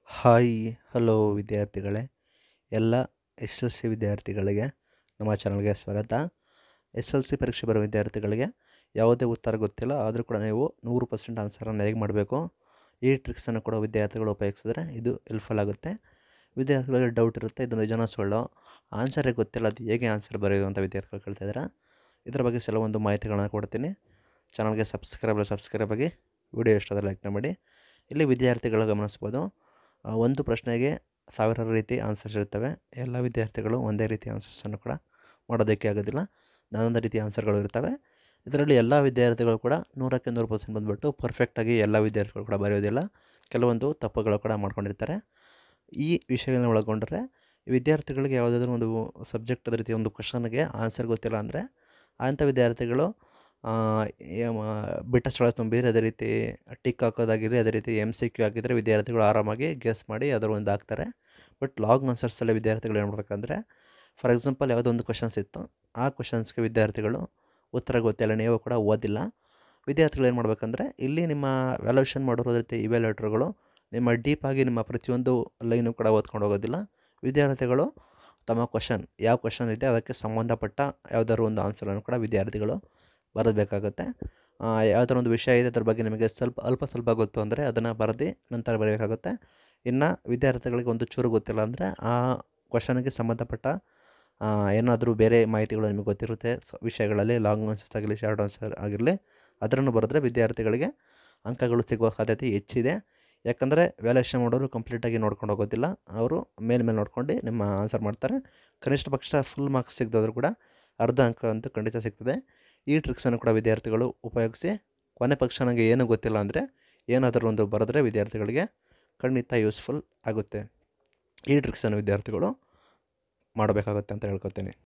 hi hello ವಿದ್ಯಾರ್ಥಿಗಳೇ ಎಲ್ಲ S L C ವಿದ್ಯಾರ್ಥಿಗಳಿಗೆ ನಮ್ಮ ಚಾನಲ್ಗೆ ಸ್ವಾಗತ ಎಸ್ ಎಲ್ ಸಿ ಪರೀಕ್ಷೆ ಬರೋ ವಿದ್ಯಾರ್ಥಿಗಳಿಗೆ ಯಾವುದೇ ಉತ್ತರ ಗೊತ್ತಿಲ್ಲ ಆದರೂ ಕೂಡ ನೀವು ನೂರು ಪರ್ಸೆಂಟ್ ಆನ್ಸರನ್ನು ಹೇಗೆ ಮಾಡಬೇಕು ಈ ಟ್ರಿಕ್ಸನ್ನು ಕೂಡ ವಿದ್ಯಾರ್ಥಿಗಳು ಉಪಯೋಗಿಸಿದ್ರೆ ಇದು ಹೆಲ್ಪ್ಫುಲ್ ಆಗುತ್ತೆ ವಿದ್ಯಾರ್ಥಿಗಳಿಗೆ ಡೌಟ್ ಇರುತ್ತೆ ಇದು ನಿಜನ ಸುಳ್ಳು ಆನ್ಸರೇ ಗೊತ್ತಿಲ್ಲ ಅದು ಹೇಗೆ ಆನ್ಸರ್ ಬರೆಯೋದು ಅಂತ ವಿದ್ಯಾರ್ಥಿಗಳು ಕೇಳ್ತಾ ಇದ್ದಾರೆ ಇದರ ಬಗ್ಗೆ ಕೆಲವೊಂದು ಮಾಹಿತಿಗಳನ್ನ ಕೊಡ್ತೀನಿ ಚಾನಲ್ಗೆ ಸಬ್ಸ್ಕ್ರೈಬ್ ಸಬ್ಸ್ಕ್ರೈಬ್ ಆಗಿ ವಿಡಿಯೋ ಇಷ್ಟ ಲೈಕ್ ಮಾಡಿ ಇಲ್ಲಿ ವಿದ್ಯಾರ್ಥಿಗಳು ಗಮನಿಸ್ಬೋದು ಆ, ಒಂದು ಪ್ರಶ್ನೆಗೆ ಸಾವಿರಾರು ರೀತಿ ಆನ್ಸರ್ಸ್ ಇರ್ತವೆ ಎಲ್ಲ ವಿದ್ಯಾರ್ಥಿಗಳು ಒಂದೇ ರೀತಿ ಆನ್ಸರ್ಸನ್ನು ಕೂಡ ಮಾಡೋದಕ್ಕೆ ಆಗೋದಿಲ್ಲ ನಾನೊಂದು ರೀತಿಯ ಆನ್ಸರ್ಗಳು ಇರ್ತವೆ ಇದರಲ್ಲಿ ಎಲ್ಲ ವಿದ್ಯಾರ್ಥಿಗಳು ಕೂಡ ನೂರಕ್ಕೆ ನೂರು ಪರ್ಸೆಂಟ್ ಬಂದುಬಿಟ್ಟು ಪರ್ಫೆಕ್ಟಾಗಿ ಎಲ್ಲ ವಿದ್ಯಾರ್ಥಿಗಳು ಕೂಡ ಬರೆಯೋದಿಲ್ಲ ಕೆಲವೊಂದು ತಪ್ಪುಗಳು ಕೂಡ ಮಾಡ್ಕೊಂಡಿರ್ತಾರೆ ಈ ವಿಷಯಗಳನ್ನ ಒಳಗೊಂಡ್ರೆ ವಿದ್ಯಾರ್ಥಿಗಳಿಗೆ ಯಾವುದಾದ್ರೂ ಒಂದು ಸಬ್ಜೆಕ್ಟ್ ಅದೇ ರೀತಿ ಒಂದು ಕ್ವಶನ್ಗೆ ಆನ್ಸರ್ ಗೊತ್ತಿಲ್ಲ ಅಂದರೆ ಅಂಥ ವಿದ್ಯಾರ್ಥಿಗಳು ಆ, ಏ- ಮ- ಬಿಟ್ಟ ಸ್ಥಳ ತುಂಬಿದರೆ ಅದೇ ರೀತಿ ಟಿಕ್ ಹಾಕೋದಾಗಿರಲಿ ಅದೇ ರೀತಿ ಎಮ್ ಸಿ ಕ್ಯೂ ಹಾಕಿದರೆ ವಿದ್ಯಾರ್ಥಿಗಳು ಆರಾಮಾಗಿ ಗೆಸ್ ಮಾಡಿ ಅದರ ಒಂದು ಹಾಕ್ತಾರೆ ಬಟ್ ಲಾಗ್ ಆನ್ಸರ್ಸಲ್ಲಿ ವಿದ್ಯಾರ್ಥಿಗಳು ಏನು ಮಾಡಬೇಕಂದ್ರೆ ಫಾರ್ ಎಕ್ಸಾಂಪಲ್ ಯಾವುದೋ ಒಂದು ಕ್ವಶನ್ಸ್ ಇತ್ತು ಆ ಕ್ವಶನ್ಸ್ಗೆ ವಿದ್ಯಾರ್ಥಿಗಳು ಉತ್ತರ ಗೊತ್ತಿಲ್ಲ ನೀವು ಕೂಡ ಓದಿಲ್ಲ ವಿದ್ಯಾರ್ಥಿಗಳು ಏನು ಮಾಡಬೇಕಂದ್ರೆ ಇಲ್ಲಿ ನಿಮ್ಮ ವ್ಯಾಲ್ಯೂಷನ್ ಮಾಡೋರು ಅದೇ ರೀತಿ ಇವ್ಯಾಲ್ಯೂಟರ್ಗಳು ನಿಮ್ಮ ಡೀಪಾಗಿ ನಿಮ್ಮ ಪ್ರತಿಯೊಂದು ಲೈನು ಕೂಡ ಓದ್ಕೊಂಡು ಹೋಗೋದಿಲ್ಲ ವಿದ್ಯಾರ್ಥಿಗಳು ತಮ್ಮ ಕ್ವಶನ್ ಯಾವ ಕ್ವಶನ್ ಇದೆ ಅದಕ್ಕೆ ಸಂಬಂಧಪಟ್ಟ ಯಾವುದಾದ್ರು ಒಂದು ಆನ್ಸರನ್ನು ಕೂಡ ವಿದ್ಯಾರ್ಥಿಗಳು ಬರೆದಬೇಕಾಗುತ್ತೆ ಯಾವುದಾದ್ರು ಒಂದು ವಿಷಯ ಇದೆ ಅದ್ರ ಬಗ್ಗೆ ನಿಮಗೆ ಸ್ವಲ್ಪ ಅಲ್ಪ ಸ್ವಲ್ಪ ಗೊತ್ತು ಅಂದರೆ ಅದನ್ನು ಬರೆದು ನಂತರ ಬರೆಯಬೇಕಾಗುತ್ತೆ ಇನ್ನು ವಿದ್ಯಾರ್ಥಿಗಳಿಗೆ ಒಂದು ಚೂರು ಗೊತ್ತಿಲ್ಲ ಅಂದರೆ ಆ ಕ್ವಶನ್ಗೆ ಸಂಬಂಧಪಟ್ಟ ಏನಾದರೂ ಬೇರೆ ಮಾಹಿತಿಗಳು ನಿಮಗೆ ಗೊತ್ತಿರುತ್ತೆ ಸ ವಿಷಯಗಳಲ್ಲಿ ಲಾಂಗ್ ಆನ್ಸರ್ಸ್ ಆಗಲಿ ಶಾರ್ಟ್ ಆನ್ಸರ್ ಆಗಿರಲಿ ಅದನ್ನು ಬರೆದ್ರೆ ವಿದ್ಯಾರ್ಥಿಗಳಿಗೆ ಅಂಕಗಳು ಸಿಗುವ ಸಾಧ್ಯತೆ ಹೆಚ್ಚಿದೆ ಯಾಕಂದರೆ ವ್ಯಾಲ್ಯೂಷನ್ ಮಾಡೋರು ಕಂಪ್ಲೀಟಾಗಿ ನೋಡ್ಕೊಂಡು ಹೋಗೋದಿಲ್ಲ ಅವರು ಮೇಲ್ಮೇಲೆ ನೋಡ್ಕೊಂಡು ನಿಮ್ಮ ಆನ್ಸರ್ ಮಾಡ್ತಾರೆ ಕನಿಷ್ಠ ಪಕ್ಷ ಫುಲ್ ಮಾರ್ಕ್ಸ್ ಸಿಗದಾದ್ರೂ ಕೂಡ ಅರ್ಧ ಅಂಕ ಅಂತೂ ಖಂಡಿತ ಸಿಗ್ತದೆ ಈ ಟ್ರಿಕ್ಸನ್ನು ಕೂಡ ವಿದ್ಯಾರ್ಥಿಗಳು ಉಪಯೋಗಿಸಿ ಕೊನೆ ಪಕ್ಷ ನನಗೆ ಏನೂ ಗೊತ್ತಿಲ್ಲ ಅಂದರೆ ಏನಾದರೂ ಒಂದು ಬರೆದ್ರೆ ವಿದ್ಯಾರ್ಥಿಗಳಿಗೆ ಖಂಡಿತ ಯೂಸ್ಫುಲ್ ಆಗುತ್ತೆ ಈ ಟ್ರಿಕ್ಸನ್ನು ವಿದ್ಯಾರ್ಥಿಗಳು ಮಾಡಬೇಕಾಗುತ್ತೆ ಅಂತ ಹೇಳ್ಕೊತೀನಿ